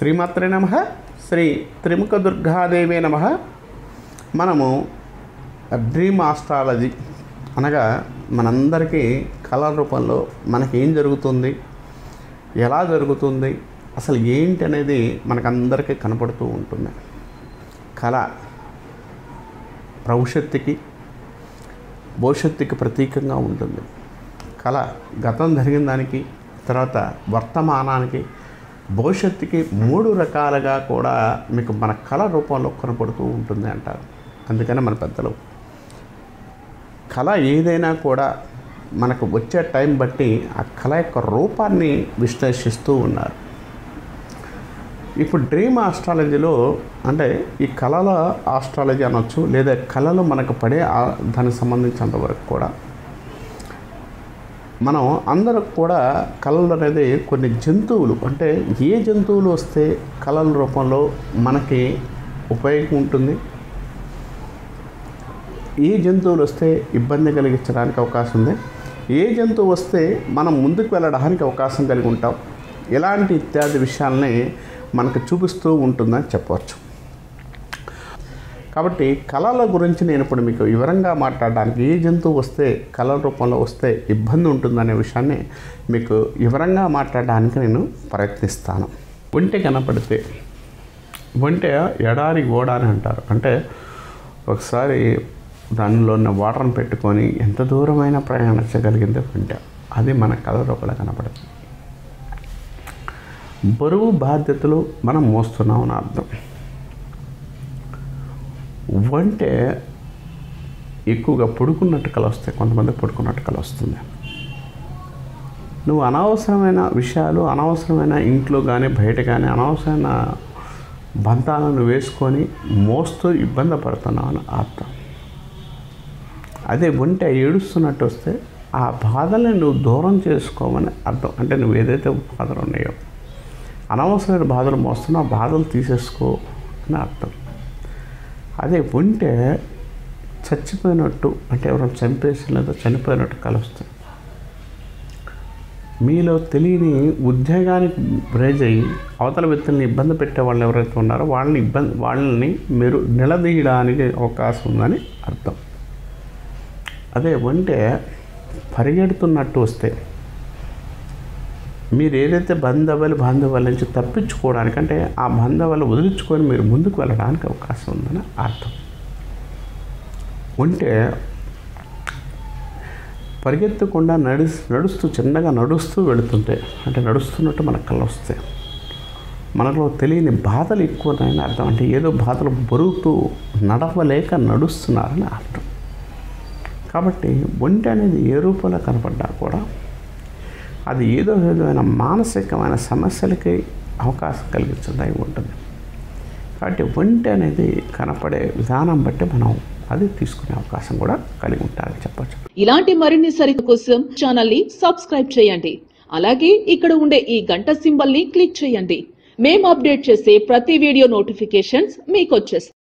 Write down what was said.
శ్రీమాత్రే నమ శ్రీ త్రిముఖ దుర్గాదేవే నమ మనము డ్రీమ్ ఆస్ట్రాలజీ అనగా మనందరికీ కళ రూపంలో మనకి ఏం జరుగుతుంది ఎలా జరుగుతుంది అసలు ఏంటి అనేది మనకందరికీ కనపడుతూ ఉంటుంది కళ భవిష్యత్తుకి భవిష్యత్తుకి ప్రతీకంగా ఉంటుంది కళ గతం జరిగిన దానికి తర్వాత వర్తమానానికి భవిష్యత్తుకి మూడు రకాలుగా కూడా మీకు మన కళ రూపంలో కనపడుతూ ఉంటుంది అంటారు అందుకని మన పెద్దలు కళ ఏదైనా కూడా మనకు వచ్చే టైం బట్టి ఆ కళ యొక్క రూపాన్ని విశ్లేషిస్తూ ఉన్నారు ఇప్పుడు డ్రీమ్ ఆస్ట్రాలజీలో అంటే ఈ కళల ఆస్ట్రాలజీ అనొచ్చు లేదా కళలు మనకు పడే ఆ- దానికి సంబంధించినంత వరకు కూడా మనం అందరూ కూడా కళలు అనేది కొన్ని జంతువులు అంటే ఏ జంతువులు వస్తే కళల రూపంలో మనకి ఉపయోగం ఉంటుంది ఏ జంతువులు వస్తే ఇబ్బంది కలిగించడానికి అవకాశం ఉంది ఏ జంతువు వస్తే మనం ముందుకు వెళ్ళడానికి అవకాశం కలిగి ఉంటాం ఇలాంటి ఇత్యాది విషయాల్ని మనకు చూపిస్తూ ఉంటుందని చెప్పవచ్చు కాబట్టి కళల గురించి నేను ఇప్పుడు మీకు వివరంగా మాట్లాడడానికి ఏ జంతువు వస్తే కళల రూపంలో వస్తే ఇబ్బంది ఉంటుందనే విషయాన్ని మీకు వివరంగా మాట్లాడడానికి నేను ప్రయత్నిస్తాను ఒంటె కనపడితే ఒంటె ఎడారి గోడ అని అంటారు అంటే ఒకసారి దానిలో ఉన్న వాటర్ని పెట్టుకొని ఎంత దూరమైనా ప్రయాణించగలిగిందో ఒంటె అది మన కళ రూపంలో కనపడుతుంది బరువు బాధ్యతలు మనం మోస్తున్నాం అని అర్థం వంటే ఎక్కువగా పడుకున్నట్టు కల వస్తాయి కొంతమంది పడుకున్నట్టు కల వస్తుంది నువ్వు అనవసరమైన విషయాలు అనవసరమైన ఇంట్లో కానీ బయట కానీ అనవసరమైన బంధాలను వేసుకొని మోస్తూ ఇబ్బంది పడుతున్నావు అని అర్థం అదే ఒంటె ఏడుస్తున్నట్టు వస్తే ఆ బాధల్ని నువ్వు దూరం చేసుకోమని అర్థం అంటే నువ్వు ఏదైతే బాధలు ఉన్నాయో అనవసరమైన బాధలు మోస్తున్నావు ఆ బాధలు తీసేసుకో అని అర్థం అదే ఉంటే చచ్చిపోయినట్టు అంటే ఎవరైనా చంపేసి లేదా చనిపోయినట్టు కలుస్తుంది మీలో తెలియని ఉద్యోగానికి రేజ్ అయ్యి అవతల వ్యక్తుల్ని ఇబ్బంది పెట్టే వాళ్ళు ఎవరైతే ఉన్నారో వాళ్ళని ఇబ్బంది వాళ్ళని మీరు నిలదీయడానికి అవకాశం ఉందని అర్థం అదే ఉంటే పరిగెడుతున్నట్టు వస్తే మీరు ఏదైతే బంధవలు బాంధవాల నుంచి తప్పించుకోవడానికి అంటే ఆ బంధవాలు వదిలించుకొని మీరు ముందుకు వెళ్ళడానికి అవకాశం ఉందని అర్థం ఉంటే పరిగెత్తకుండా నడి నడుస్తూ చిన్నగా నడుస్తూ వెళుతుంటే అంటే నడుస్తున్నట్టు మనకు కళ్ళు వస్తాయి మనలో తెలియని బాధలు ఎక్కువనని అర్థం అంటే ఏదో బాధలు బరువుతూ నడవలేక నడుస్తున్నారని అర్థం కాబట్టి ఒంటి అనేది ఏ రూపంలో కనపడ్డా కూడా అది ఏదో విధమైన మానసికమైన సమస్యలకి అవకాశం కలిగించడానికి ఉంటుంది కాబట్టి ఒంటి అనేది కనపడే విధానం బట్టి మనం అది తీసుకునే అవకాశం కూడా కలిగి ఉంటారని చెప్పచ్చు ఇలాంటి మరిన్ని సరిత కోసం ఛానల్ ని సబ్స్క్రైబ్ చేయండి అలాగే ఇక్కడ ఉండే ఈ గంట సింబల్ ని క్లిక్ చేయండి మేము అప్డేట్ చేసే ప్రతి వీడియో నోటిఫికేషన్స్ మీకు వచ్చేస్తాయి